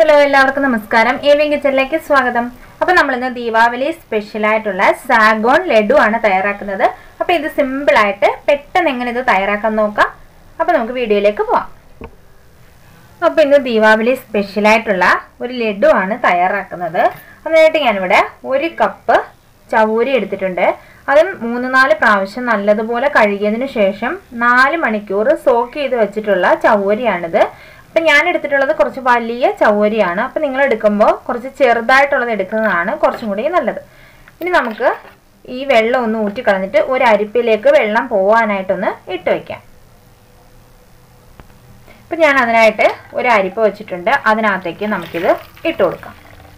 hello എല്ലാവർക്കും നമസ്കാരം avian കിച്ചണിലേക്ക് സ്വാഗതം അപ്പൊ നമ്മൾ ഇന്ന് ദീപാവലി സ്പെഷ്യൽ ആയിട്ടുള്ള സാഗോൺ ലഡു ആണ് തയ്യാറാക്കുന്നത് അപ്പൊ ഇത് സിമ്പിൾ ആയിട്ട് പെട്ടെന്ന് എങ്ങനെ ഇത് തയ്യാറാക്കാൻ നോക്കാം അപ്പൊ നമുക്ക് വീഡിയോയിലേക്ക് പോവാം അപ്പൊ ഇന്ന് ദീപാവലി സ്പെഷ്യൽ ആയിട്ടുള്ള ഒരു ലഡു ആണ് തയ്യാറാക്കുന്നത് അതിനായിട്ട് ഞാനിവിടെ ഒരു കപ്പ് ചവൂരി എടുത്തിട്ടുണ്ട് അതും മൂന്ന് നാല് പ്രാവശ്യം നല്ലതുപോലെ കഴുകിയതിന് ശേഷം നാല് മണിക്കൂർ സോക്ക് ചെയ്ത് വെച്ചിട്ടുള്ള ചവൂരിയാണിത് അപ്പം ഞാൻ എടുത്തിട്ടുള്ളത് കുറച്ച് വലിയ ചവൂരിയാണ് അപ്പം നിങ്ങൾ എടുക്കുമ്പോൾ കുറച്ച് ചെറുതായിട്ടുള്ളത് എടുക്കുന്നതാണ് കുറച്ചും കൂടി നല്ലത് ഇനി നമുക്ക് ഈ വെള്ളം ഒന്ന് ഊറ്റി കളഞ്ഞിട്ട് ഒരു അരിപ്പിലേക്ക് വെള്ളം പോവാനായിട്ടൊന്ന് ഇട്ട് വയ്ക്കാം ഇപ്പം ഞാൻ അതിനായിട്ട് ഒരു അരിപ്പ വെച്ചിട്ടുണ്ട് അതിനകത്തേക്ക് നമുക്കിത് ഇട്ട് കൊടുക്കാം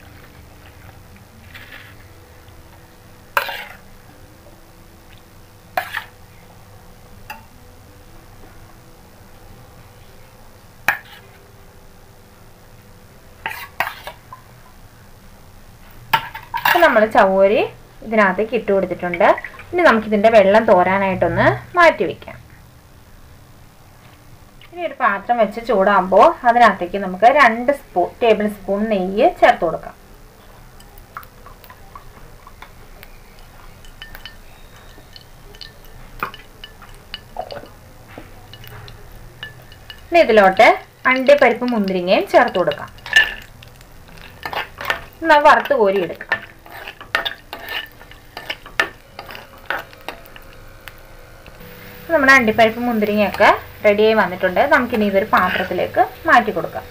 അപ്പം നമ്മൾ ചവ്വരി ഇതിനകത്തേക്ക് ഇട്ട് കൊടുത്തിട്ടുണ്ട് ഇനി നമുക്കിതിൻ്റെ വെള്ളം തോരാനായിട്ടൊന്ന് മാറ്റി വയ്ക്കാം ഇനി ഒരു പാത്രം വെച്ച് ചൂടാകുമ്പോൾ അതിനകത്തേക്ക് നമുക്ക് രണ്ട് സ്പൂൺ ടേബിൾ സ്പൂൺ നെയ്യ് ചേർത്ത് കൊടുക്കാം ഇനി ഇതിലോട്ട് അണ്ടിപ്പരിപ്പ് മുന്തിരിങ്ങയും ചേർത്ത് കൊടുക്കാം എന്നാൽ വറുത്ത് കോരി എടുക്കാം നമ്മുടെ അണ്ടിപ്പരിപ്പ് മുന്തിരിങ്ങയൊക്കെ റെഡിയായി വന്നിട്ടുണ്ട് നമുക്കിനി ഇതൊരു പാത്രത്തിലേക്ക് മാറ്റി കൊടുക്കാം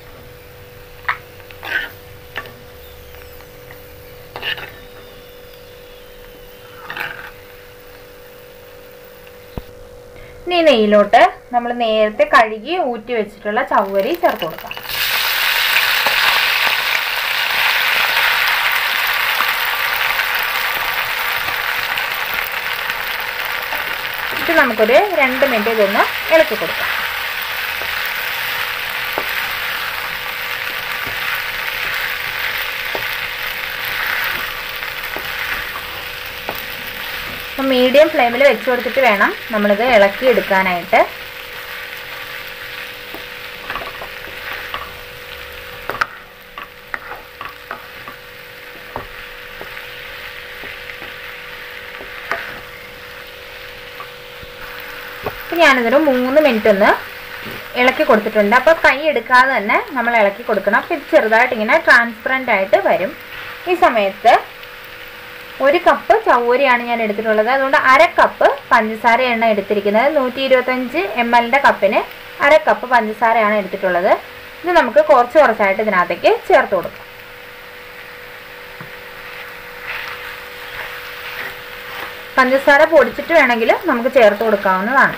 ഇനി നെയ്യിലോട്ട് നമ്മൾ നേരത്തെ കഴുകി ഊറ്റി വെച്ചിട്ടുള്ള ചവ്വരി ചേർത്ത് കൊടുക്കാം ഇത് നമുക്കൊരു രണ്ട് മിനിറ്റ് ഇതൊന്ന് ഇളക്കി കൊടുക്കാം മീഡിയം ഫ്ലെയിമിൽ വെച്ച് കൊടുത്തിട്ട് വേണം നമ്മളിത് ഇളക്കി എടുക്കാനായിട്ട് ഞാനിതൊരു മൂന്ന് മിനിറ്റ് ഒന്ന് ഇളക്കി കൊടുത്തിട്ടുണ്ട് അപ്പോൾ കൈ എടുക്കാതെ തന്നെ നമ്മൾ ഇളക്കി കൊടുക്കണം അപ്പോൾ ഇത് ചെറുതായിട്ട് ഇങ്ങനെ ട്രാൻസ്പെറൻ്റ് ആയിട്ട് വരും ഈ സമയത്ത് ഒരു കപ്പ് ചവ്വരിയാണ് ഞാൻ എടുത്തിട്ടുള്ളത് അതുകൊണ്ട് അര കപ്പ് പഞ്ചസാരയാണ് എടുത്തിരിക്കുന്നത് നൂറ്റി ഇരുപത്തഞ്ച് എം എല്ലിൻ്റെ കപ്പിന് അര കപ്പ് പഞ്ചസാരയാണ് എടുത്തിട്ടുള്ളത് ഇത് നമുക്ക് കുറച്ച് കുറച്ചായിട്ട് ഇതിനകത്തേക്ക് ചേർത്ത് കൊടുക്കാം പഞ്ചസാര പൊടിച്ചിട്ട് വേണമെങ്കിൽ നമുക്ക് ചേർത്ത് കൊടുക്കാവുന്നതാണ്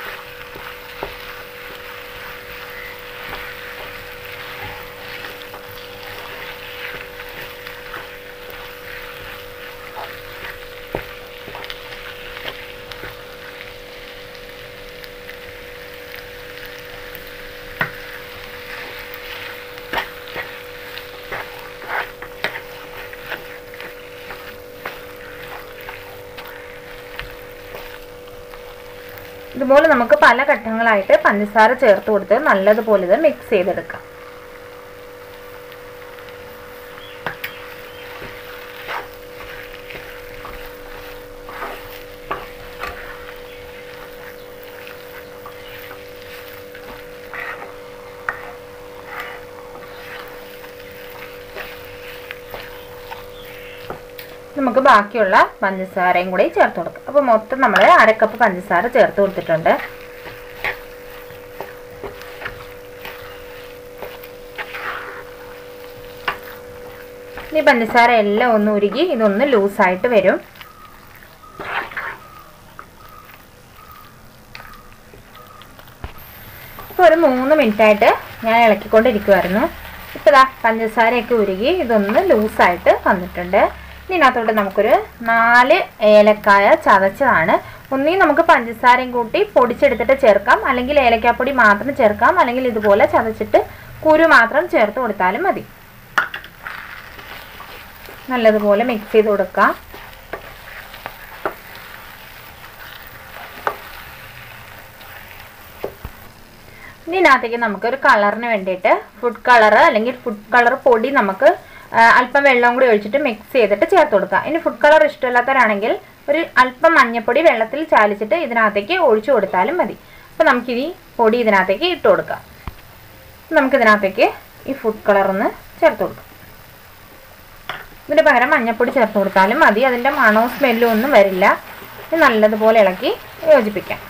ഇതുപോലെ നമുക്ക് പല ഘട്ടങ്ങളായിട്ട് പഞ്ചസാര ചേർത്ത് കൊടുത്ത് നല്ലതുപോലെ ഇത് മിക്സ് ചെയ്തെടുക്കാം നമുക്ക് ബാക്കിയുള്ള പഞ്ചസാരയും കൂടി ചേർത്ത് കൊടുക്കാം അപ്പോൾ മൊത്തം നമ്മൾ അരക്കപ്പ് പഞ്ചസാര ചേർത്ത് കൊടുത്തിട്ടുണ്ട് ഈ പഞ്ചസാര എല്ലാം ഒന്ന് ഉരുകി ഇതൊന്ന് ലൂസായിട്ട് വരും ഇപ്പോൾ ഒരു മൂന്ന് മിനിറ്റായിട്ട് ഞാൻ ഇളക്കിക്കൊണ്ടിരിക്കുമായിരുന്നു ഇപ്പോൾ ഇതാ പഞ്ചസാരയൊക്കെ ഉരുകി ഇതൊന്ന് ലൂസായിട്ട് വന്നിട്ടുണ്ട് ഇതിനകത്തോട്ട് നമുക്കൊരു നാല് ഏലക്കായ ചതച്ചതാണ് ഒന്നീ നമുക്ക് പഞ്ചസാരയും കൂട്ടി പൊടിച്ചെടുത്തിട്ട് ചേർക്കാം അല്ലെങ്കിൽ ഏലക്കാപ്പൊടി മാത്രം ചേർക്കാം അല്ലെങ്കിൽ ഇതുപോലെ ചതച്ചിട്ട് കുരു മാത്രം ചേർത്ത് കൊടുത്താലും മതി നല്ലതുപോലെ മിക്സ് ചെയ്ത് കൊടുക്കാം ഇനി ഇതിനകത്തേക്ക് നമുക്ക് ഒരു കളറിന് വേണ്ടിയിട്ട് ഫുഡ് കളർ അല്ലെങ്കിൽ ഫുഡ് കളർ പൊടി നമുക്ക് ആ, അല്പം വെള്ളം കൂടി ഒഴിച്ചിട്ട് മിക്സ് ചെയ്തിട്ട് ചേർത്ത് കൊടുക്കാം ഇനി ഫുഡ് കളർ ഇഷ്ടമില്ലാത്തവരാണെങ്കിൽ ഒരു അല്പം മഞ്ഞപ്പൊടി വെള്ളത്തിൽ ചാലിച്ചിട്ട് ഇതിനകത്തേക്ക് ഒഴിച്ചു കൊടുത്താലും മതി അപ്പോൾ നമുക്കിനി പൊടി ഇതിനകത്തേക്ക് ഇട്ട് കൊടുക്കാം നമുക്ക് ഇതിനകത്തേക്ക് ഈ ഫുഡ് കളർ ഒന്ന് ചേർത്ത് കൊടുക്കാം ഇതിന് പകരം മഞ്ഞപ്പൊടി ചേർത്ത് കൊടുത്താലും മതി അതിൻ്റെ മണവും സ്മെല്ലും ഒന്നും വരില്ല ഇത് നല്ലതുപോലെ ഇളക്കി യോജിപ്പിക്കാം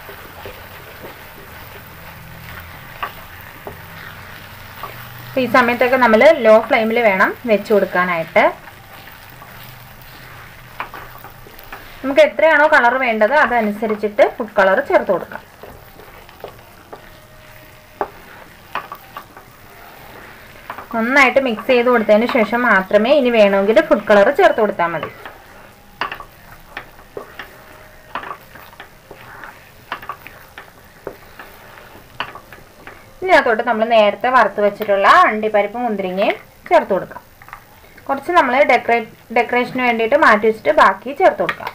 അപ്പോൾ ഈ സമയത്തൊക്കെ നമ്മൾ ലോ ഫ്ലെയിമിൽ വേണം വെച്ച് കൊടുക്കാനായിട്ട് നമുക്ക് എത്രയാണോ കളർ വേണ്ടത് അതനുസരിച്ചിട്ട് ഫുഡ് കളർ ചേർത്ത് കൊടുക്കാം നന്നായിട്ട് മിക്സ് ചെയ്ത് കൊടുത്തതിന് ശേഷം മാത്രമേ ഇനി വേണമെങ്കിൽ ഫുഡ് കളർ ചേർത്ത് കൊടുത്താൽ മതി ഇതിനകത്തോട്ട് നമ്മൾ നേരത്തെ വറുത്ത് വെച്ചിട്ടുള്ള അണ്ടിപ്പരിപ്പ് മുന്തിരിങ്ങയും ചേർത്ത് കൊടുക്കാം കുറച്ച് നമ്മൾ ഡെക്കറേറ്റ് ഡെക്കറേഷന് വേണ്ടിയിട്ട് മാറ്റി വെച്ചിട്ട് ബാക്കി ചേർത്ത് കൊടുക്കാം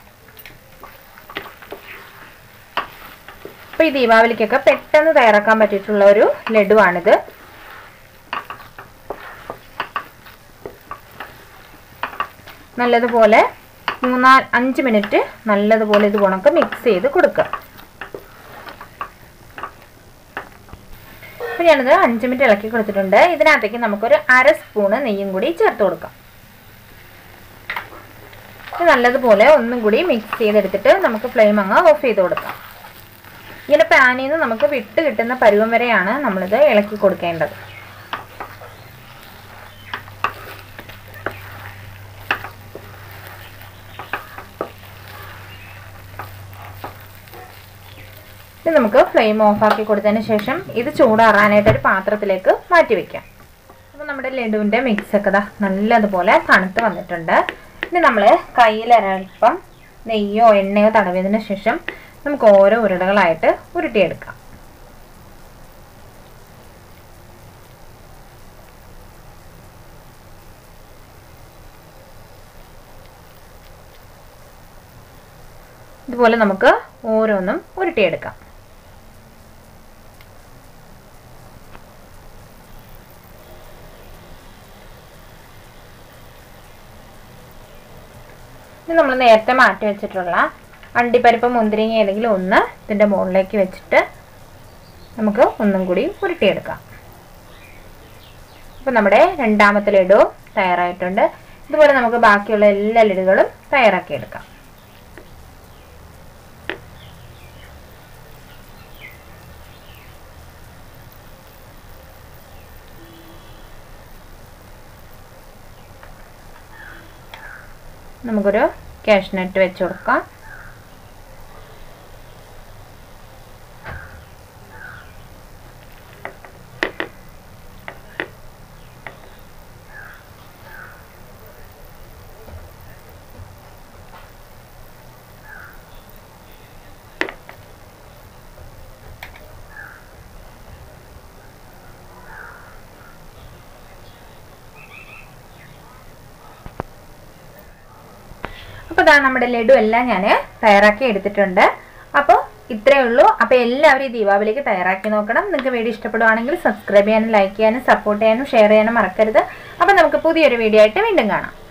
അപ്പോൾ ഈ ദീപാവലിക്കൊക്കെ പെട്ടെന്ന് തയ്യാറാക്കാൻ പറ്റിയിട്ടുള്ള ഒരു ലഡുവാണിത് നല്ലതുപോലെ മൂന്നാ അഞ്ച് മിനിറ്റ് നല്ലതുപോലെ ഇത് ഉണക്ക് മിക്സ് ചെയ്ത് കൊടുക്കുക അപ്പോൾ ഞാനിത് അഞ്ച് മിനിറ്റ് ഇളക്കി കൊടുത്തിട്ടുണ്ട് ഇതിനകത്തേക്ക് നമുക്കൊരു അര സ്പൂണ് നെയ്യും കൂടി ചേർത്ത് കൊടുക്കാം ഇത് നല്ലതുപോലെ ഒന്നും കൂടി മിക്സ് ചെയ്തെടുത്തിട്ട് നമുക്ക് ഫ്ലെയിം അങ്ങ് ഓഫ് ചെയ്ത് കൊടുക്കാം ഇങ്ങനെ പാനിൽ നിന്ന് നമുക്ക് വിട്ട് കിട്ടുന്ന പരുവം വരെയാണ് നമ്മളിത് ഇളക്കി കൊടുക്കേണ്ടത് ഇത് നമുക്ക് ഫ്ലെയിം ഓഫാക്കി കൊടുത്തതിന് ശേഷം ഇത് ചൂടാറാനായിട്ട് ഒരു പാത്രത്തിലേക്ക് മാറ്റി വെക്കാം അപ്പോൾ നമ്മുടെ ലഡുവിൻ്റെ മിക്സൊക്കെ ദാ നല്ലതുപോലെ തണുത്ത് വന്നിട്ടുണ്ട് ഇനി നമ്മൾ കയ്യിലൊരൽപ്പം നെയ്യോ എണ്ണയോ തടവിയതിന് ശേഷം നമുക്ക് ഓരോ ഉരുളകളായിട്ട് ഉരുട്ടിയെടുക്കാം ഇതുപോലെ നമുക്ക് ഓരോന്നും ഉരുട്ടിയെടുക്കാം ഇത് നമ്മൾ നേരത്തെ മാറ്റി വെച്ചിട്ടുള്ള അണ്ടിപ്പരിപ്പ് മുന്തിരിങ്ങ ഏതെങ്കിലും ഒന്ന് ഇതിൻ്റെ മുകളിലേക്ക് വെച്ചിട്ട് നമുക്ക് ഒന്നും കൂടി ഉരുട്ടിയെടുക്കാം അപ്പോൾ നമ്മുടെ രണ്ടാമത്തെ ലഡു തയ്യാറായിട്ടുണ്ട് ഇതുപോലെ നമുക്ക് ബാക്കിയുള്ള എല്ലാ ലഡുകളും തയ്യാറാക്കിയെടുക്കാം നമുക്കൊരു കാഷ്നട്ട് വെച്ച് കൊടുക്കാം അപ്പോൾ ഇതാ നമ്മുടെ ലഡു എല്ലാം ഞാൻ തയ്യാറാക്കി എടുത്തിട്ടുണ്ട് അപ്പോൾ ഇത്രയേ ഉള്ളൂ അപ്പോൾ എല്ലാവരും ഈ ദീപാവലിക്ക് തയ്യാറാക്കി നോക്കണം നിങ്ങൾക്ക് വീഡിയോ ഇഷ്ടപ്പെടുവാണെങ്കിൽ സബ്സ്ക്രൈബ് ചെയ്യാനും ലൈക്ക് ചെയ്യാനും സപ്പോർട്ട് ചെയ്യാനും ഷെയർ ചെയ്യാനും മറക്കരുത് അപ്പോൾ നമുക്ക് പുതിയൊരു വീഡിയോ ആയിട്ട് വീണ്ടും കാണാം